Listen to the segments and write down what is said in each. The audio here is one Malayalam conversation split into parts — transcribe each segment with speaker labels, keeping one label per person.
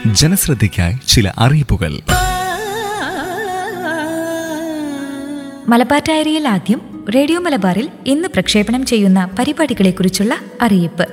Speaker 1: ജനശ്രദ്ധയ്ക്കായി ചില അറിയിപ്പുകൾ
Speaker 2: മലബാർ ഡയറിയിൽ ആദ്യം റേഡിയോ മലബാറിൽ ഇന്ന് പ്രക്ഷേപണം ചെയ്യുന്ന പരിപാടികളെക്കുറിച്ചുള്ള അറിയിപ്പ്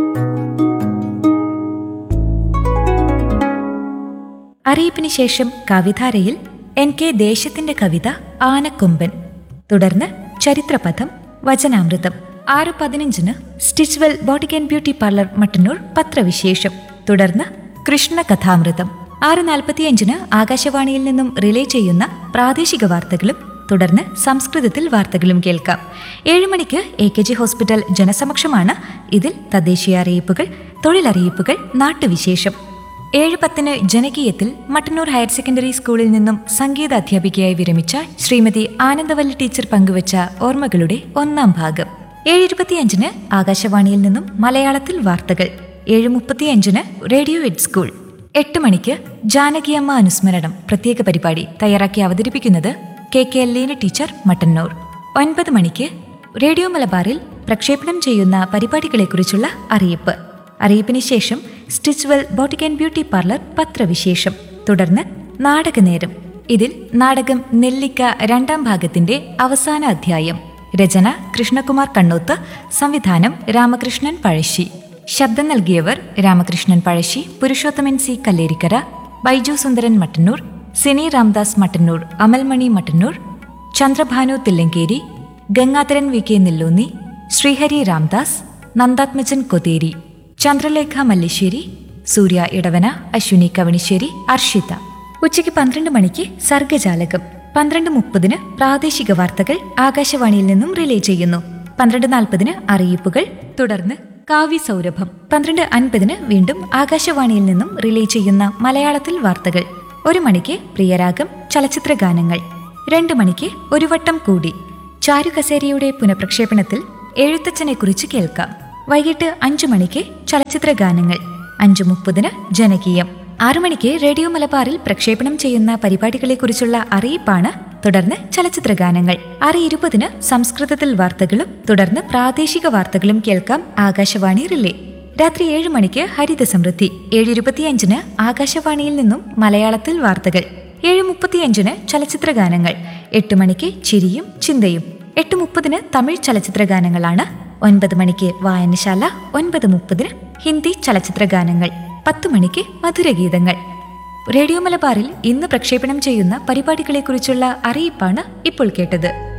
Speaker 2: അറിയിപ്പിന് ശേഷം കവിധാരയിൽ എൻ കെ ദേശത്തിന്റെ കവിത ആനക്കൊമ്പൻ തുടർന്ന് ചരിത്രപഥം വചനാമൃതം ആറ് പതിനഞ്ചിന് Stitchwell boutique and beauty parlour Mattannur പത്രവിശേഷം തുടർന്ന് കൃഷ്ണ കഥാമൃതം ആറ് നാൽപ്പത്തിയഞ്ചിന് ആകാശവാണിയിൽ നിന്നും റിലേ ചെയ്യുന്ന പ്രാദേശിക വാർത്തകളും തുടർന്ന് സംസ്കൃതത്തിൽ വാർത്തകളും കേൾക്കാം ഏഴ് മണിക്ക് എ കെ ജി ഹോസ്പിറ്റൽ ജനസമക്ഷമാണ് ഇതിൽ തദ്ദേശീയ അറിയിപ്പുകൾ തൊഴിലറിയിപ്പുകൾ നാട്ടുവിശേഷം ഏഴ് പത്തിന് ജനകീയത്തിൽ മട്ടന്നൂർ ഹയർ സെക്കൻഡറി സ്കൂളിൽ നിന്നും സംഗീത അധ്യാപികയായി വിരമിച്ച ശ്രീമതി ആനന്ദവല്ലി ടീച്ചർ പങ്കുവച്ച ഓർമ്മകളുടെ ഒന്നാം ഭാഗം ഏഴ് ഇരുപത്തിയഞ്ചിന് ആകാശവാണിയിൽ നിന്നും മലയാളത്തിൽ വാർത്തകൾ ഏഴ് മുപ്പത്തിയഞ്ചിന് റേഡിയോ എഡ് സ്കൂൾ എട്ട് മണിക്ക് ജാനകിയമ്മ അനുസ്മരണം പ്രത്യേക പരിപാടി തയ്യാറാക്കി അവതരിപ്പിക്കുന്നത് K K Leena teacher Mattannur ഒൻപത് മണിക്ക് റേഡിയോ മലബാറിൽ പ്രക്ഷേപണം ചെയ്യുന്ന പരിപാടികളെക്കുറിച്ചുള്ള അറിയിപ്പ് അറിയിപ്പിന് ശേഷം Stitchwell boutique and beauty parlour പത്രവിശേഷം തുടർന്ന് നാടകനേരം ഇതിൽ നാടകം നെല്ലിക്ക രണ്ടാം ഭാഗത്തിന്റെ അവസാന അധ്യായം രചന കൃഷ്ണകുമാർ കണ്ണൂത്ത് സംവിധാനം രാമകൃഷ്ണൻ പഴശ്ശി ശബ്ദം നൽകിയവർ Ramakrishnan Pazhassi Purushothaman C Kallerikkara Baiju Sundaran Mattannur Sini Ramdas Mattannur Amalmani Mattannur Chandrabhanu Thillankeri Gangadharan V K Nelloonni Srihari Ramdas Nandathmajan Kotheri Chandralekha Mallissery Surya Edavana Ashwini Kavanissery Arshitha ഉച്ചയ്ക്ക് പന്ത്രണ്ട് മണിക്ക് സർഗജാലകം പന്ത്രണ്ട് മുപ്പതിന് പ്രാദേശിക വാർത്തകൾ ആകാശവാണിയിൽ നിന്നും റിലേ ചെയ്യുന്നു പന്ത്രണ്ട് നാൽപ്പതിന് അറിയിപ്പുകൾ തുടർന്ന് കാവ്യ സൗരഭം പന്ത്രണ്ട് അൻപതിന് വീണ്ടും ആകാശവാണിയിൽ നിന്നും റിലേ ചെയ്യുന്ന മലയാളത്തിൽ വാർത്തകൾ ഒരു മണിക്ക് പ്രിയരാഗം ചലച്ചിത്ര ഗാനങ്ങൾ രണ്ട് മണിക്ക് ഒരു വട്ടം കൂടി ചാരുകസേരയുടെ പുനഃപ്രക്ഷേപണത്തിൽ എഴുത്തച്ഛനെ കുറിച്ച് കേൾക്കാം വൈകിട്ട് അഞ്ചു മണിക്ക് ചലച്ചിത്ര ഗാനങ്ങൾ അഞ്ചു മുപ്പതിന് ജനകീയം ആറു മണിക്ക് റേഡിയോ മലബാറിൽ പ്രക്ഷേപണം ചെയ്യുന്ന പരിപാടികളെക്കുറിച്ചുള്ള അറിയിപ്പാണ് തുടർന്ന് ചലച്ചിത്ര ഗാനങ്ങൾ ആറ് ഇരുപതിന് സംസ്കൃതത്തിൽ വാർത്തകളും തുടർന്ന് പ്രാദേശിക വാർത്തകളും കേൾക്കാം ആകാശവാണി റിലേ രാത്രി ഏഴ് മണിക്ക് ഹരിത സമൃദ്ധി ഏഴ് ഇരുപത്തിയഞ്ചിന് ആകാശവാണിയിൽ നിന്നും മലയാളത്തിൽ വാർത്തകൾ ഏഴ് മുപ്പത്തിയഞ്ചിന് ചലച്ചിത്ര ഗാനങ്ങൾ എട്ട് മണിക്ക് ചിരിയും ചിന്തയും എട്ട് മുപ്പതിന് തമിഴ് ചലച്ചിത്ര ഗാനങ്ങളാണ് ഒൻപത് മണിക്ക് വായനശാല ഒൻപത് മുപ്പതിന് ഹിന്ദി ചലച്ചിത്ര ഗാനങ്ങൾ പത്ത് മണിക്ക് മധുരഗീതങ്ങൾ റേഡിയോ മലബാറിൽ ഇന്ന് പ്രക്ഷേപണം ചെയ്യുന്ന പരിപാടികളെക്കുറിച്ചുള്ള അറിയിപ്പാണ് ഇപ്പോൾ കേട്ടത്